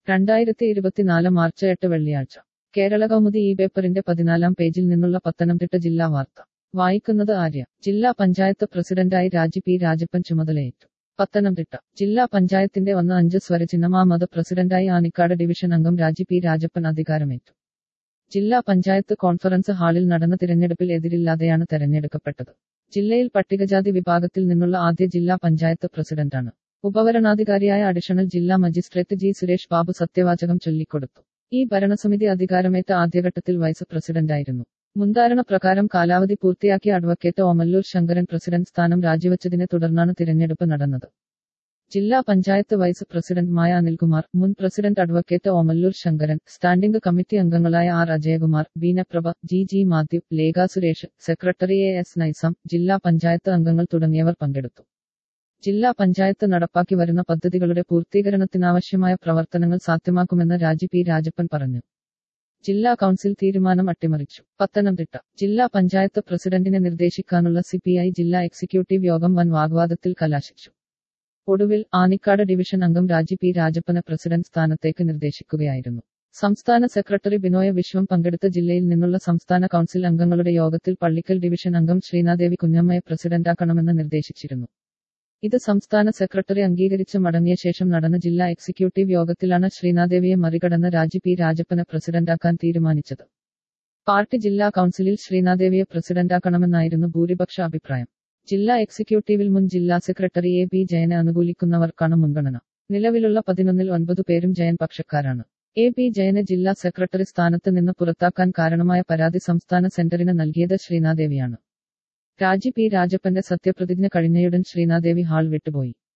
രണ്ടായിരത്തി ഇരുപത്തിനാല് മാർച്ച് എട്ട് വെള്ളിയാഴ്ച കേരള കൗമുദി ഈ പേപ്പറിന്റെ പതിനാലാം പേജിൽ നിന്നുള്ള പത്തനംതിട്ട ജില്ലാ വാർത്ത വായിക്കുന്നത് ആര്യ ജില്ലാ പഞ്ചായത്ത് പ്രസിഡന്റായി രാജി പി രാജപ്പൻ ചുമതലയേറ്റു പത്തനംതിട്ട ജില്ലാ പഞ്ചായത്തിന്റെ ഒന്ന് അഞ്ച് സ്വരചിഹ്നമാമത് പ്രസിഡന്റായി ആനിക്കാട് ഡിവിഷൻ അംഗം രാജി പി രാജപ്പൻ അധികാരമേറ്റു ജില്ലാ പഞ്ചായത്ത് കോൺഫറൻസ് ഹാളിൽ നടന്ന തിരഞ്ഞെടുപ്പിൽ എതിരില്ലാതെയാണ് തെരഞ്ഞെടുക്കപ്പെട്ടത് ജില്ലയിൽ പട്ടികജാതി വിഭാഗത്തിൽ നിന്നുള്ള ആദ്യ ജില്ലാ പഞ്ചായത്ത് പ്രസിഡന്റാണ് ഉപവരണാധികാരിയായ അഡീഷണൽ ജില്ലാ മജിസ്ട്രേറ്റ് ജി സുരേഷ് ബാബു സത്യവാചകം ചൊല്ലിക്കൊടുത്തു ഈ ഭരണസമിതി അധികാരമേറ്റ ആദ്യഘട്ടത്തിൽ വൈസ് പ്രസിഡന്റായിരുന്നു മുൻധാരണ പ്രകാരം കാലാവധി പൂർത്തിയാക്കിയ അഡ്വക്കേറ്റ് ഓമല്ലൂർ ശങ്കരൻ പ്രസിഡന്റ് സ്ഥാനം രാജിവച്ചതിനെ തുടർന്നാണ് തിരഞ്ഞെടുപ്പ് നടന്നത് ജില്ലാ പഞ്ചായത്ത് വൈസ് പ്രസിഡന്റ് മായ അനിൽകുമാർ മുൻ president advocate Omallur Sankaran standing committee അംഗങ്ങളായ R Ajayakumar Beenaprabha G G Mathew Lekha Suresh secretary A S Naisam ജില്ലാ പഞ്ചായത്ത് അംഗങ്ങൾ തുടങ്ങിയവർ പങ്കെടുത്തു ജില്ലാ പഞ്ചായത്ത് നടപ്പാക്കി വരുന്ന പദ്ധതികളുടെ പൂർത്തീകരണത്തിനാവശ്യമായ പ്രവർത്തനങ്ങൾ സാധ്യമാക്കുമെന്ന് രാജി പി രാജപ്പൻ പറഞ്ഞു ജില്ലാ കൗൺസിൽ തീരുമാനം അട്ടിമറിച്ചു പത്തനംതിട്ട ജില്ലാ പഞ്ചായത്ത് പ്രസിഡന്റിനെ നിർദ്ദേശിക്കാനുള്ള സിപിഐ ജില്ലാ എക്സിക്യൂട്ടീവ് യോഗം വൻ വാഗ്വാദത്തിൽ കലാശിച്ചു ഒടുവിൽ ആനിക്കാട് ഡിവിഷൻ അംഗം രാജി പി രാജപ്പനെ പ്രസിഡന്റ് സ്ഥാനത്തേക്ക് നിർദ്ദേശിക്കുകയായിരുന്നു സംസ്ഥാന സെക്രട്ടറി ബിനോയ വിശ്വം പങ്കെടുത്ത ജില്ലയിൽ നിന്നുള്ള സംസ്ഥാന കൗൺസിൽ അംഗങ്ങളുടെ യോഗത്തിൽ പള്ളിക്കൽ ഡിവിഷൻ അംഗം ശ്രീനാദേവി കുഞ്ഞമ്മയെ പ്രസിഡന്റാക്കണമെന്ന് നിർദ്ദേശിച്ചിരുന്നു ഇത് സംസ്ഥാന സെക്രട്ടറി അംഗീകരിച്ച് മടങ്ങിയ ശേഷം നടന്ന ജില്ലാ എക്സിക്യൂട്ടീവ് യോഗത്തിലാണ് ശ്രീനാദേവിയെ മറികടന്ന് രാജി പി രാജപ്പനെ പ്രസിഡന്റാക്കാൻ തീരുമാനിച്ചത് പാർട്ടി ജില്ലാ കൗൺസിലിൽ ശ്രീനാദേവിയെ പ്രസിഡന്റാക്കണമെന്നായിരുന്നു ഭൂരിപക്ഷ അഭിപ്രായം ജില്ലാ എക്സിക്യൂട്ടീവിൽ മുൻ ജില്ലാ സെക്രട്ടറി എ പി ജയനെ അനുകൂലിക്കുന്നവർക്കാണ് മുൻഗണന നിലവിലുള്ള പതിനൊന്നിൽ ഒൻപത് പേരും ജയൻ പക്ഷക്കാരാണ് എ പി ജയനെ ജില്ലാ സെക്രട്ടറി സ്ഥാനത്ത് നിന്ന് പുറത്താക്കാൻ കാരണമായ പരാതി സംസ്ഥാന സെന്ററിന് നൽകിയത് ശ്രീനാദേവിയാണ് രാജി പി രാജപ്പന്റെ സത്യപ്രതിജ്ഞ കഴിഞ്ഞയുടൻ ശ്രീനാദേവി ഹാൾ വിട്ടുപോയി